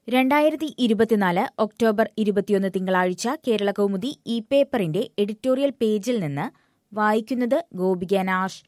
രണ്ടായിരത്തി ഇരുപത്തിനാല് ഒക്ടോബർ ഇരുപത്തിയൊന്ന് തിങ്കളാഴ്ച കേരള കൗമുദി ഈ പേപ്പറിന്റെ എഡിറ്റോറിയൽ പേജിൽ നിന്ന് വായിക്കുന്നത് ഗോപിക നാഷ്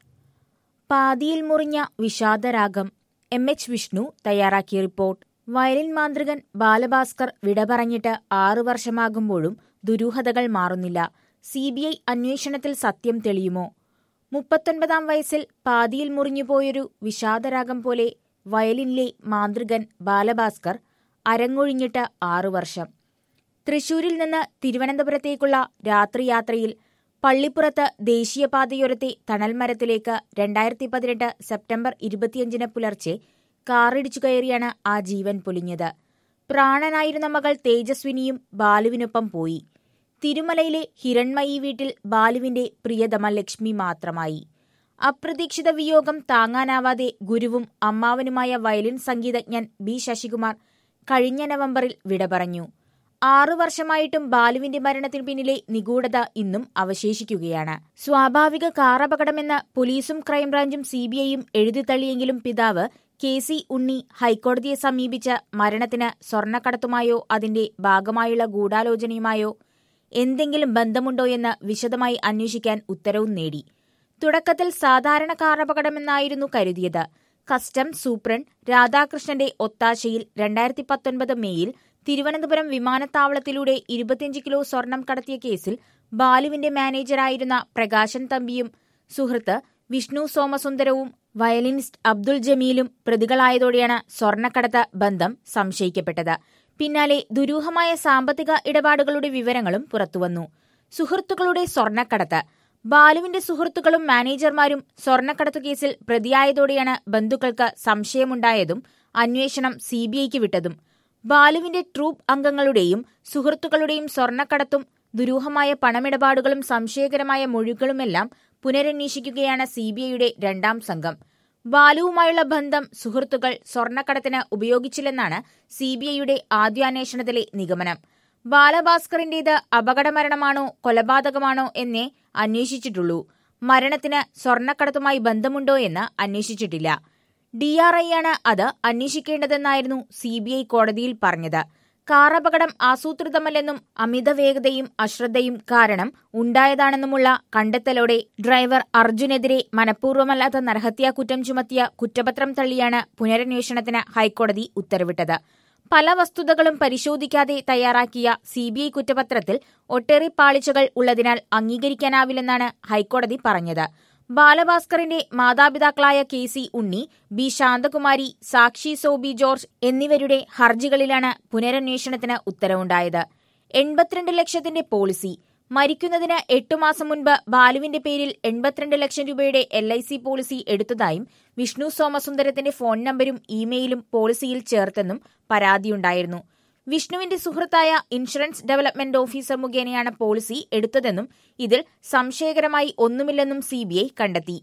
പാതിയിൽ മുറിഞ്ഞ വിഷാദരാഗം എം എച്ച് വിഷ്ണു തയ്യാറാക്കിയ റിപ്പോർട്ട് വയലിൻ മാന്ത്രികൻ ബാലഭാസ്കർ വിട പറഞ്ഞിട്ട് ആറു വർഷമാകുമ്പോഴും ദുരൂഹതകൾ മാറുന്നില്ല സിബിഐ അന്വേഷണത്തിൽ സത്യം തെളിയുമോ മുപ്പത്തൊൻപതാം വയസ്സിൽ പാതിയിൽ മുറിഞ്ഞുപോയൊരു വിഷാദരാഗം പോലെ വയലിനിലെ മാന്ത്രികൻ ബാലഭാസ്കർ അരങ്ങൊഴിഞ്ഞിട്ട് ആറു വർഷം തൃശൂരിൽ നിന്ന് തിരുവനന്തപുരത്തേക്കുള്ള രാത്രിയാത്രയിൽ പള്ളിപ്പുറത്ത് ദേശീയപാതയോരത്തെ തണൽമരത്തിലേക്ക് രണ്ടായിരത്തി പതിനെട്ട് സെപ്റ്റംബർ ഇരുപത്തിയഞ്ചിന് പുലർച്ചെ കാറിടിച്ചു കയറിയാണ് ആ ജീവൻ പൊലിഞ്ഞത് പ്രാണനായിരുന്ന മകൾ തേജസ്വിനിയും ബാലുവിനൊപ്പം പോയി തിരുമലയിലെ ഹിരൺമയി വീട്ടിൽ ബാലുവിന്റെ പ്രിയതമ ലക്ഷ്മി മാത്രമായി അപ്രതീക്ഷിത വിയോഗം താങ്ങാനാവാതെ ഗുരുവും അമ്മാവനുമായ വയലിൻ സംഗീതജ്ഞൻ ബി ശശികുമാർ കഴിഞ്ഞ നവംബറിൽ വിട പറഞ്ഞു ആറു വർഷമായിട്ടും ബാലുവിന്റെ മരണത്തിന് പിന്നിലെ നിഗൂഢത ഇന്നും അവശേഷിക്കുകയാണ് സ്വാഭാവിക കാറപകടമെന്ന് പോലീസും ക്രൈംബ്രാഞ്ചും സിബിഐയും എഴുതിത്തള്ളിയെങ്കിലും പിതാവ് കെ സി ഉണ്ണി ഹൈക്കോടതിയെ സമീപിച്ച് മരണത്തിന് സ്വർണ്ണക്കടത്തുമായോ അതിന്റെ ഭാഗമായുള്ള ഗൂഢാലോചനയുമായോ എന്തെങ്കിലും ബന്ധമുണ്ടോ എന്ന് വിശദമായി അന്വേഷിക്കാൻ ഉത്തരവും നേടി തുടക്കത്തിൽ സാധാരണ കാറപകടമെന്നായിരുന്നു കരുതിയത് കസ്റ്റംസ് സൂപ്രണ്ട് രാധാകൃഷ്ണന്റെ ഒത്താശയിൽ രണ്ടായിരത്തി പത്തൊൻപത് മേയിൽ തിരുവനന്തപുരം വിമാനത്താവളത്തിലൂടെ ഇരുപത്തിയഞ്ച് കിലോ സ്വർണം കടത്തിയ കേസിൽ ബാലുവിന്റെ മാനേജറായിരുന്ന പ്രകാശൻ തമ്പിയും സുഹൃത്ത് വിഷ്ണു സോമസുന്ദരവും വയലിനിസ്റ്റ് അബ്ദുൾ ജമീലും പ്രതികളായതോടെയാണ് സ്വർണ്ണക്കടത്ത് ബന്ധം സംശയിക്കപ്പെട്ടത് പിന്നാലെ ദുരൂഹമായ സാമ്പത്തിക ഇടപാടുകളുടെ വിവരങ്ങളും പുറത്തുവന്നു സുഹൃത്തുക്കളുടെ സ്വർണ്ണക്കടത്ത് ബാലുവിന്റെ സുഹൃത്തുക്കളും മാനേജർമാരും സ്വർണ്ണക്കടത്തു കേസിൽ പ്രതിയായതോടെയാണ് ബന്ധുക്കൾക്ക് സംശയമുണ്ടായതും അന്വേഷണം സിബിഐക്ക് വിട്ടതും ബാലുവിന്റെ ട്രൂപ്പ് അംഗങ്ങളുടെയും സുഹൃത്തുക്കളുടെയും സ്വർണ്ണക്കടത്തും ദുരൂഹമായ പണമിടപാടുകളും സംശയകരമായ മൊഴികളുമെല്ലാം പുനരന്വേഷിക്കുകയാണ് സിബിഐയുടെ രണ്ടാം സംഘം ബാലുവുമായുള്ള ബന്ധം സുഹൃത്തുക്കൾ സ്വർണ്ണക്കടത്തിന് ഉപയോഗിച്ചില്ലെന്നാണ് സിബിഐയുടെ ആദ്യാന്വേഷണത്തിലെ നിഗമനം ബാലഭാസ്കറിന്റേത് അപകടമരണമാണോ കൊലപാതകമാണോ എന്നേ അന്വേഷിച്ചിട്ടുള്ളൂ മരണത്തിന് സ്വർണ്ണക്കടത്തുമായി ബന്ധമുണ്ടോ എന്ന് അന്വേഷിച്ചിട്ടില്ല ഡിആർഐയാണ് അത് അന്വേഷിക്കേണ്ടതെന്നായിരുന്നു സിബിഐ കോടതിയിൽ പറഞ്ഞത് കാറപകടം ആസൂത്രിതമല്ലെന്നും അമിത വേഗതയും അശ്രദ്ധയും കാരണം ഉണ്ടായതാണെന്നുമുള്ള കണ്ടെത്തലോടെ ഡ്രൈവർ അർജുനെതിരെ മനഃപൂർവ്വമല്ലാത്ത നരഹത്യാ കുറ്റം ചുമത്തിയ കുറ്റപത്രം തള്ളിയാണ് പുനരന്വേഷണത്തിന് ഹൈക്കോടതി ഉത്തരവിട്ടത് പല വസ്തുതകളും പരിശോധിക്കാതെ തയ്യാറാക്കിയ സിബിഐ കുറ്റപത്രത്തിൽ ഒട്ടേറെ പാളിച്ചകൾ ഉള്ളതിനാൽ അംഗീകരിക്കാനാവില്ലെന്നാണ് ഹൈക്കോടതി പറഞ്ഞത് ബാലഭാസ്കറിന്റെ മാതാപിതാക്കളായ K C Unni B Santhakumari സാക്ഷി സോബി ജോർജ് എന്നിവരുടെ ഹർജികളിലാണ് പുനരന്വേഷണത്തിന് ഉത്തരവുണ്ടായത് എൺപത്തിരണ്ട് ലക്ഷത്തിന്റെ പോളിസി മരിക്കുന്നതിന് എട്ടു മാസം മുൻപ് ബാലുവിന്റെ പേരിൽ എൺപത്തിരണ്ട് ലക്ഷം രൂപയുടെ എൽ ഐ സി പോളിസി എടുത്തതായും വിഷ്ണു സോമസുന്ദരത്തിന്റെ ഫോൺ നമ്പരും ഇമെയിലും പോളിസിയിൽ ചേർത്തെന്നും പരാതിയുണ്ടായിരുന്നു വിഷ്ണുവിന്റെ സുഹൃത്തായ ഇൻഷുറൻസ് ഡെവലപ്മെന്റ് ഓഫീസർ മുഖേനയാണ് പോളിസി എടുത്തതെന്നും ഇതിൽ സംശയകരമായി ഒന്നുമില്ലെന്നും സിബിഐ കണ്ടെത്തി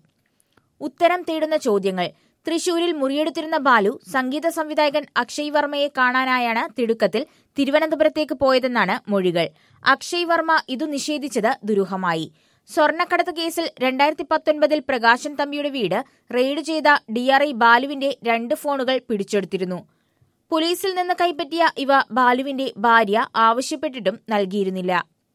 ഉത്തരം തേടുന്ന ചോദ്യങ്ങൾ തൃശൂരിൽ മുറിയെടുത്തിരുന്ന ബാലു സംഗീത സംവിധായകൻ അക്ഷയ് വർമ്മയെ കാണാനായാണ് തിടുക്കത്തിൽ തിരുവനന്തപുരത്തേക്ക് പോയതെന്നാണ് മൊഴികൾ അക്ഷയ് വർമ്മ ഇതു നിഷേധിച്ചത് ദുരൂഹമായി സ്വർണ്ണക്കടത്ത് കേസിൽ രണ്ടായിരത്തി പത്തൊൻപതിൽ പ്രകാശൻ തമ്പിയുടെ വീട് റെയ്ഡ് ചെയ്ത ഡിആർഐ ബാലുവിന്റെ രണ്ട് ഫോണുകൾ പിടിച്ചെടുത്തിരുന്നു പോലീസിൽ നിന്ന് കൈപ്പറ്റിയ ഇവ ബാലുവിന്റെ ഭാര്യ ആവശ്യപ്പെട്ടിട്ടും നൽകിയിരുന്നില്ല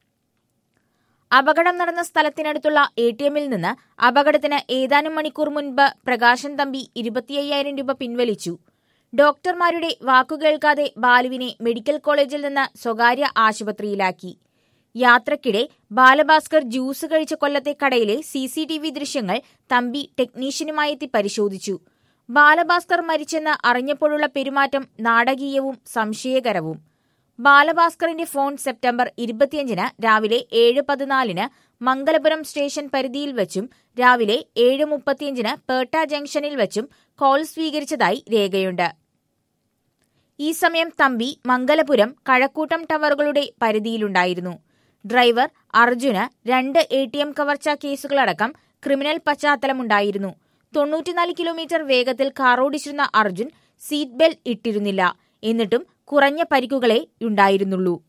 അപകടം നടന്ന സ്ഥലത്തിനടുത്തുള്ള എ ടി എമ്മിൽ നിന്ന് അപകടത്തിന് ഏതാനും മണിക്കൂർ മുൻപ് പ്രകാശൻ തമ്പി ഇരുപത്തിയ്യായിരം രൂപ പിൻവലിച്ചു ഡോക്ടർമാരുടെ വാക്കുകേൾക്കാതെ ബാലുവിനെ മെഡിക്കൽ കോളേജിൽ നിന്ന് സ്വകാര്യ ആശുപത്രിയിലാക്കി യാത്രക്കിടെ ബാലഭാസ്കർ ജ്യൂസ് കഴിച്ച കൊല്ലത്തെ കടയിലെ സി സി ടി വി ദൃശ്യങ്ങൾ തമ്പി ടെക്നീഷ്യനുമായി എത്തി പരിശോധിച്ചു ബാലഭാസ്കർ മരിച്ചെന്ന് അറിഞ്ഞപ്പോഴുള്ള പെരുമാറ്റം നാടകീയവും സംശയകരവും ബാലഭാസ്കറിന്റെ ഫോൺ സെപ്റ്റംബർ ഇരുപത്തിയഞ്ചിന് രാവിലെ ഏഴ് പതിനാലിന് മംഗലപുരം സ്റ്റേഷൻ പരിധിയിൽ വച്ചും രാവിലെ ഏഴ് മുപ്പത്തിയഞ്ചിന് പേട്ട ജംഗ്ഷനിൽ വച്ചും കോൾ സ്വീകരിച്ചതായി രേഖയുണ്ട് ഈ സമയം തമ്പി മംഗലപുരം കഴക്കൂട്ടം ടവറുകളുടെ പരിധിയിലുണ്ടായിരുന്നു ഡ്രൈവർ അർജുന് രണ്ട് എ ടി എം കവർച്ചാ കേസുകളടക്കം ക്രിമിനൽ പശ്ചാത്തലമുണ്ടായിരുന്നു തൊണ്ണൂറ്റിനാല് കിലോമീറ്റർ വേഗത്തിൽ കാറോടിച്ചിരുന്ന അർജുൻ സീറ്റ് ബെൽറ്റ് ഇട്ടിരുന്നില്ല എന്നിട്ടും കുറഞ്ഞ പരിക്കുകളെ ഉണ്ടായിരുന്നുള്ളൂ